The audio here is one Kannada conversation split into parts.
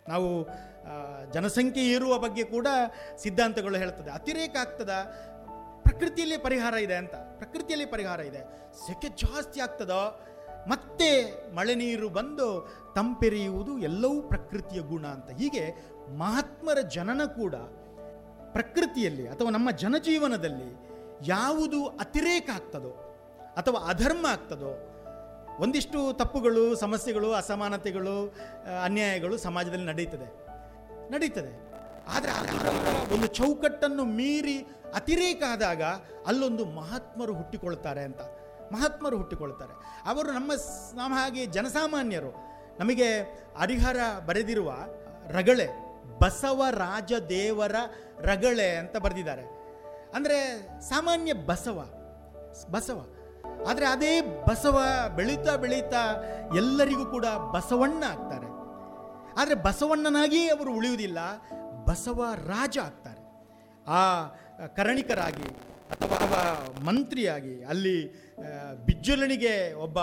ನಾವು ಆ, ಜನಸಂಖ್ಯೆ ಏರುವ ಬಗ್ಗೆ ಕೂಡ ಸಿದ್ಧಾಂತಗಳು ಹೇಳ್ತದೆ ಅತಿರೇಕ ಆಗ್ತದ ಪ್ರಕೃತಿಯಲ್ಲಿ ಪರಿಹಾರ ಇದೆ ಅಂತ ಪ್ರಕೃತಿಯಲ್ಲಿ ಪರಿಹಾರ ಇದೆ ಸೆಕೆ ಜಾಸ್ತಿ ಆಗ್ತದೋ ಮತ್ತೆ ಮಳೆ ನೀರು ಬಂದು ತಂಪೆರೆಯುವುದು ಎಲ್ಲವೂ ಪ್ರಕೃತಿಯ ಗುಣ ಅಂತ ಹೀಗೆ ಮಹಾತ್ಮರ ಜನನ ಕೂಡ ಪ್ರಕೃತಿಯಲ್ಲಿ ಅಥವಾ ನಮ್ಮ ಜನಜೀವನದಲ್ಲಿ ಯಾವುದು ಅತಿರೇಕ ಆಗ್ತದೋ ಅಥವಾ ಅಧರ್ಮ ಆಗ್ತದೋ ಒಂದಿಷ್ಟು ತಪ್ಪುಗಳು ಸಮಸ್ಯೆಗಳು ಅಸಮಾನತೆಗಳು ಆ, ಅನ್ಯಾಯಗಳು ಸಮಾಜದಲ್ಲಿ ನಡೀತದೆ ನಡೀತದೆ ಆದರೆ ಅದರ ಒಂದು ಚೌಕಟ್ಟನ್ನು ಮೀರಿ ಅತಿರೇಕ ಆದಾಗ ಅಲ್ಲೊಂದು ಮಹಾತ್ಮರು ಹುಟ್ಟಿಕೊಳ್ತಾರೆ ಅಂತ ಮಹಾತ್ಮರು ಹುಟ್ಟಿಕೊಳ್ತಾರೆ ಅವರು ನಮ್ಮ ಸ್- ನಮ್ಮ ಹಾಗೆ ಜನಸಾಮಾನ್ಯರು ನಮಗೆ ಹರಿಹರ ಬರೆದಿರುವ ರಗಳೆ ಬಸವರಾಜ ದೇವರ ರಗಳೆ ಅಂತ ಬರೆದಿದ್ದಾರೆ ಅಂದರೆ ಸಾಮಾನ್ಯ ಬಸವ ಬಸವ ಆದರೆ ಅದೇ ಬಸವ ಬೆಳೀತಾ ಬೆಳೀತಾ ಎಲ್ಲರಿಗೂ ಕೂಡ ಬಸವಣ್ಣ ಆಗ್ತಾರೆ ಆದರೆ ಬಸವಣ್ಣನಾಗಿಯೇ ಅವರು ಉಳಿಯುವುದಿಲ್ಲ ಬಸವ ರಾಜ ಆಗ್ತಾರೆ ಆ ಕರಣಿಕರಾಗಿ ಅಥವಾ ಮಂತ್ರಿಯಾಗಿ ಅಲ್ಲಿ ಆ, ಬಿಜ್ಜಲನಿಗೆ ಒಬ್ಬ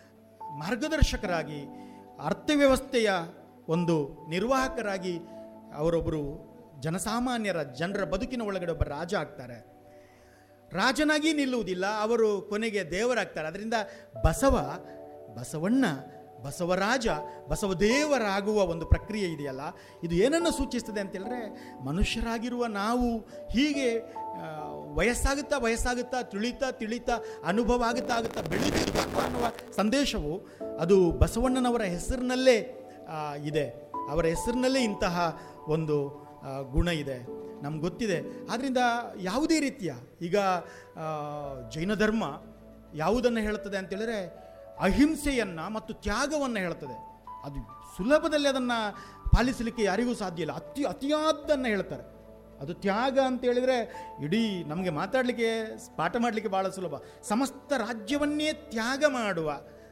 ಮಾರ್ಗದರ್ಶಕರಾಗಿ ಅರ್ಥವ್ಯವಸ್ಥೆಯ ಒಂದು ನಿರ್ವಾಹಕರಾಗಿ ಅವರೊಬ್ಬರು ಜನಸಾಮಾನ್ಯರ ಜನರ ಬದುಕಿನ ಒಳಗಡೆ ಒಬ್ಬ ರಾಜ ಆಗ್ತಾರೆ ರಾಜನಾಗಿ ನಿಲ್ಲುವುದಿಲ್ಲ ಅವರು ಕೊನೆಗೆ ದೇವರಾಗ್ತಾರೆ ಅದರಿಂದ ಬಸವ ಬಸವಣ್ಣ ಬಸವರಾಜ ಬಸವದೇವರಾಗುವ ಒಂದು ಪ್ರಕ್ರಿಯೆ ಇದೆಯಲ್ಲ ಇದು ಏನನ್ನು ಸೂಚಿಸ್ತದೆ ಅಂತ ಹೇಳಿದ್ರೆ ಮನುಷ್ಯರಾಗಿರುವ ನಾವು ಹೀಗೆ ಆ, ವಯಸ್ಸಾಗುತ್ತಾ ವಯಸ್ಸಾಗುತ್ತಾ ತಿಳಿತಾ ತಿಳಿತಾ ಅನುಭವ ಆಗುತ್ತಾ ಆಗುತ್ತಾ ಬೆಳೀಬೇಕು ಅನ್ನುವ ಸಂದೇಶವು ಅದು ಬಸವಣ್ಣನವರ ಹೆಸರಿನಲ್ಲೇ ಆ, ಇದೆ ಅವರ ಹೆಸರಿನಲ್ಲೇ ಇಂತಹ ಒಂದು ಆ, ಗುಣ ಇದೆ ನಮ್ಗೆ ಗೊತ್ತಿದೆ ಆದ್ದರಿಂದ ಯಾವುದೇ ರೀತಿಯ ಈಗ ಆ, ಜೈನ ಧರ್ಮ ಯಾವುದನ್ನು ಹೇಳುತ್ತದೆ ಅಂತ ಹೇಳಿದ್ರೆ ಅಹಿಂಸೆಯನ್ನು ಮತ್ತು ತ್ಯಾಗವನ್ನು ಹೇಳ್ತದೆ ಅದು ಸುಲಭದಲ್ಲಿ ಅದನ್ನು ಪಾಲಿಸಲಿಕ್ಕೆ ಯಾರಿಗೂ ಸಾಧ್ಯ ಇಲ್ಲ ಅತಿ ಅತಿಯಾದ್ದನ್ನು ಹೇಳ್ತಾರೆ ಅದು ತ್ಯಾಗ ಅಂತ ಹೇಳಿದರೆ ಇಡೀ ನಮಗೆ ಮಾತಾಡಲಿಕ್ಕೆ ಪಾಠ ಮಾಡಲಿಕ್ಕೆ ಭಾಳ ಸುಲಭ ಸಮಸ್ತ ರಾಜ್ಯವನ್ನೇ ತ್ಯಾಗ ಮಾಡುವ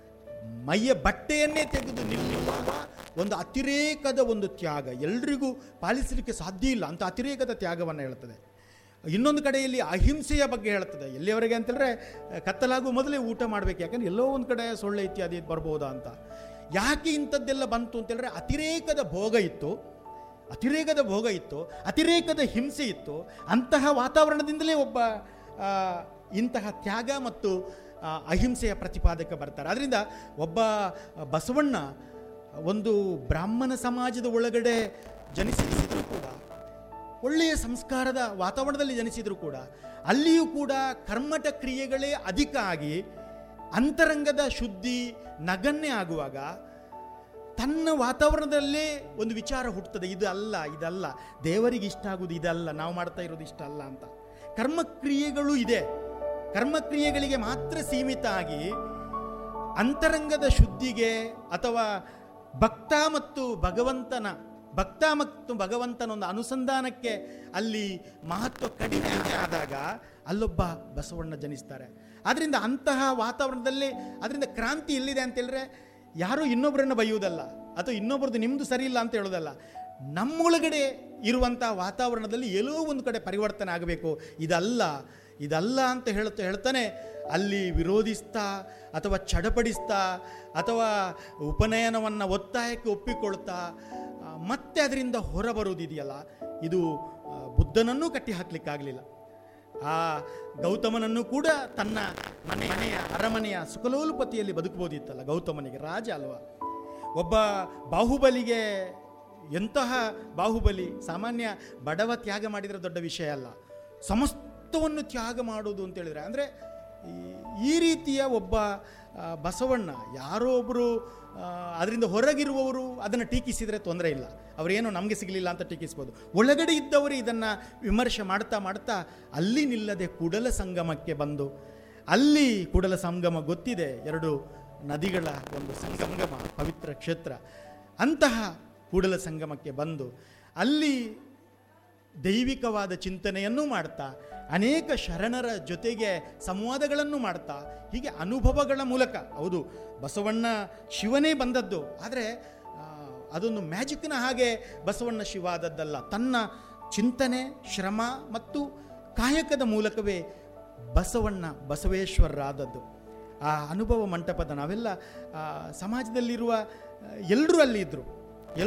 ಮೈಯ ಬಟ್ಟೆಯನ್ನೇ ತೆಗೆದು ನಿಲ್ಲುವ ಒಂದು ಅತಿರೇಕದ ಒಂದು ತ್ಯಾಗ ಎಲ್ರಿಗೂ ಪಾಲಿಸಲಿಕ್ಕೆ ಸಾಧ್ಯ ಇಲ್ಲ ಅಂತ ಅತಿರೇಕದ ತ್ಯಾಗವನ್ನು ಹೇಳ್ತದೆ ಇನ್ನೊಂದು ಕಡೆಯಲ್ಲಿ ಅಹಿಂಸೆಯ ಬಗ್ಗೆ ಹೇಳ್ತದೆ ಎಲ್ಲಿಯವರೆಗೆ ಅಂತೇಳಿದ್ರೆ ಕತ್ತಲಾಗುವ ಮೊದಲೇ ಊಟ ಮಾಡಬೇಕು ಯಾಕಂದ್ರೆ ಎಲ್ಲೋ ಒಂದು ಕಡೆ ಸೊಳ್ಳೆ ಇತ್ಯಾದಿ ಬರ್ಬೋದಾ ಅಂತ ಯಾಕೆ ಇಂಥದ್ದೆಲ್ಲ ಬಂತು ಅಂತೇಳಿದ್ರೆ ಅತಿರೇಕದ ಭೋಗ ಇತ್ತು ಅತಿರೇಕದ ಭೋಗ ಇತ್ತು ಅತಿರೇಕದ ಹಿಂಸೆ ಇತ್ತು ಅಂತಹ ವಾತಾವರಣದಿಂದಲೇ ಒಬ್ಬ ಆ, ಇಂತಹ ತ್ಯಾಗ ಮತ್ತು ಆ, ಅಹಿಂಸೆಯ ಪ್ರತಿಪಾದಕ ಬರ್ತಾರೆ ಅದರಿಂದ ಒಬ್ಬ ಬಸವಣ್ಣ ಒಂದು ಬ್ರಾಹ್ಮಣ ಸಮಾಜದ ಒಳಗಡೆ ಜನಿಸಿದ್ರು ಕೂಡ ಒಳ್ಳೆಯ ಸಂಸ್ಕಾರದ ವಾತಾವರಣದಲ್ಲಿ ಜನಿಸಿದ್ರು ಕೂಡ ಅಲ್ಲಿಯೂ ಕೂಡ ಕರ್ಮಟ ಕ್ರಿಯೆಗಳೇ ಅಧಿಕ ಆಗಿ ಅಂತರಂಗದ ಶುದ್ಧಿ ನಗನ್ನೇ ಆಗುವಾಗ ತನ್ನ ವಾತಾವರಣದಲ್ಲೇ ಒಂದು ವಿಚಾರ ಹುಟ್ಟುತ್ತದೆ ಇದು ಅಲ್ಲ ಇದಲ್ಲ ದೇವರಿಗೆ ಇಷ್ಟ ಆಗುವುದು ಇದಲ್ಲ ನಾವು ಮಾಡ್ತಾ ಇರೋದು ಇಷ್ಟ ಅಲ್ಲ ಅಂತ ಕರ್ಮಕ್ರಿಯೆಗಳು ಇದೆ ಕರ್ಮಕ್ರಿಯೆಗಳಿಗೆ ಮಾತ್ರ ಸೀಮಿತ ಆಗಿ ಅಂತರಂಗದ ಶುದ್ಧಿಗೆ ಅಥವಾ ಭಕ್ತ ಮತ್ತು ಭಗವಂತನ ಭಕ್ತ ಮತ್ತು ಭಗವಂತನ ಒಂದು ಅನುಸಂಧಾನಕ್ಕೆ ಅಲ್ಲಿ ಮಹತ್ವ ಕಡಿಮೆ ಆದಾಗ ಅಲ್ಲೊಬ್ಬ ಬಸವಣ್ಣ ಜನಿಸ್ತಾರೆ ಆದ್ದರಿಂದ ಅಂತಹ ವಾತಾವರಣದಲ್ಲಿ ಅದರಿಂದ ಕ್ರಾಂತಿ ಎಲ್ಲಿದೆ ಅಂತ ಹೇಳಿದ್ರೆ ಯಾರೂ ಇನ್ನೊಬ್ಬರನ್ನು ಬೈಯುವುದಲ್ಲ ಅಥವಾ ಇನ್ನೊಬ್ಬರದ್ದು ನಿಮ್ಮದು ಸರಿ ಇಲ್ಲ ಅಂತ ಹೇಳೋದಲ್ಲ ನಮ್ಮೊಳಗಡೆ ಇರುವಂಥ ವಾತಾವರಣದಲ್ಲಿ ಎಲ್ಲೋ ಒಂದು ಕಡೆ ಪರಿವರ್ತನೆ ಆಗಬೇಕು ಇದಲ್ಲ ಇದಲ್ಲ ಅಂತ ಹೇಳ್ತಾ ಹೇಳ್ತಾನೆ ಅಲ್ಲಿ ವಿರೋಧಿಸ್ತಾ ಅಥವಾ ಚಡಪಡಿಸ್ತಾ ಅಥವಾ ಉಪನಯನವನ್ನು ಒತ್ತಾಯಕ್ಕೆ ಒಪ್ಪಿಕೊಳ್ತಾ ಆ, ಮತ್ತೆ ಅದರಿಂದ ಹೊರಬರುವುದಿದೆಯಲ್ಲ ಇದು ಆ, ಬುದ್ಧನನ್ನೂ ಕಟ್ಟಿ ಹಾಕಲಿಕ್ಕಾಗಲಿಲ್ಲ ಆ ಗೌತಮನನ್ನು ಕೂಡ ತನ್ನ ಮನೆ ಮನೆಯ ಅರಮನೆಯ ಸುಖಲೋಲುಪತಿಯಲ್ಲಿ ಬದುಕಬಹುದಿತ್ತಲ್ಲ ಗೌತಮನಿಗೆ ರಾಜ ಅಲ್ವಾ ಒಬ್ಬ ಬಾಹುಬಲಿಗೆ ಎಂತಹ ಬಾಹುಬಲಿ ಸಾಮಾನ್ಯ ಬಡವ ತ್ಯಾಗ ಮಾಡಿದರೆ ದೊಡ್ಡ ವಿಷಯ ಅಲ್ಲ ಸಮಸ್ತವನ್ನು ತ್ಯಾಗ ಮಾಡೋದು ಅಂತ ಹೇಳಿದ್ರೆ ಅಂದರೆ ಈ ರೀತಿಯ ಒಬ್ಬ ಆ, ಬಸವಣ್ಣ ಯಾರೋ ಒಬ್ಬರು ಅದರಿಂದ ಹೊರಗಿರುವವರು ಅದನ್ನು ಟೀಕಿಸಿದರೆ ತೊಂದರೆ ಇಲ್ಲ ಅವರೇನು ನಮಗೆ ಸಿಗಲಿಲ್ಲ ಅಂತ ಟೀಕಿಸ್ಬೋದು ಒಳಗಡೆ ಇದ್ದವರು ಇದನ್ನು ವಿಮರ್ಶೆ ಮಾಡ್ತಾ ಮಾಡ್ತಾ ಅಲ್ಲಿ ನಿಲ್ಲದೆ ಕೂಡಲ ಸಂಗಮಕ್ಕೆ ಬಂದು ಅಲ್ಲಿ ಕೂಡಲ ಸಂಗಮ ಗೊತ್ತಿದೆ ಎರಡು ನದಿಗಳ ಒಂದು ಸಂಗಮ ಪವಿತ್ರ ಕ್ಷೇತ್ರ ಅಂತಹ ಕೂಡಲ ಸಂಗಮಕ್ಕೆ ಬಂದು ಅಲ್ಲಿ ದೈವಿಕವಾದ ಚಿಂತನೆಯನ್ನು ಮಾಡ್ತಾ ಅನೇಕ ಶರಣರ ಜೊತೆಗೆ ಸಂವಾದಗಳನ್ನು ಮಾಡ್ತಾ ಹೀಗೆ ಅನುಭವಗಳ ಮೂಲಕ ಹೌದು ಬಸವಣ್ಣ ಶಿವನೇ ಬಂದದ್ದು ಆದರೆ ಆ, ಅದೊಂದು ಮ್ಯಾಜಿಕ್ನ ಹಾಗೆ ಬಸವಣ್ಣ ಶಿವ ಆದದ್ದಲ್ಲ ತನ್ನ ಚಿಂತನೆ ಶ್ರಮ ಮತ್ತು ಕಾಯಕದ ಮೂಲಕವೇ ಬಸವಣ್ಣ ಬಸವೇಶ್ವರರಾದದ್ದು ಆ ಅನುಭವ ಮಂಟಪದ ನಾವೆಲ್ಲ ಆ, ಸಮಾಜದಲ್ಲಿರುವ ಎಲ್ಲರೂ ಅಲ್ಲಿ ಇದ್ದರು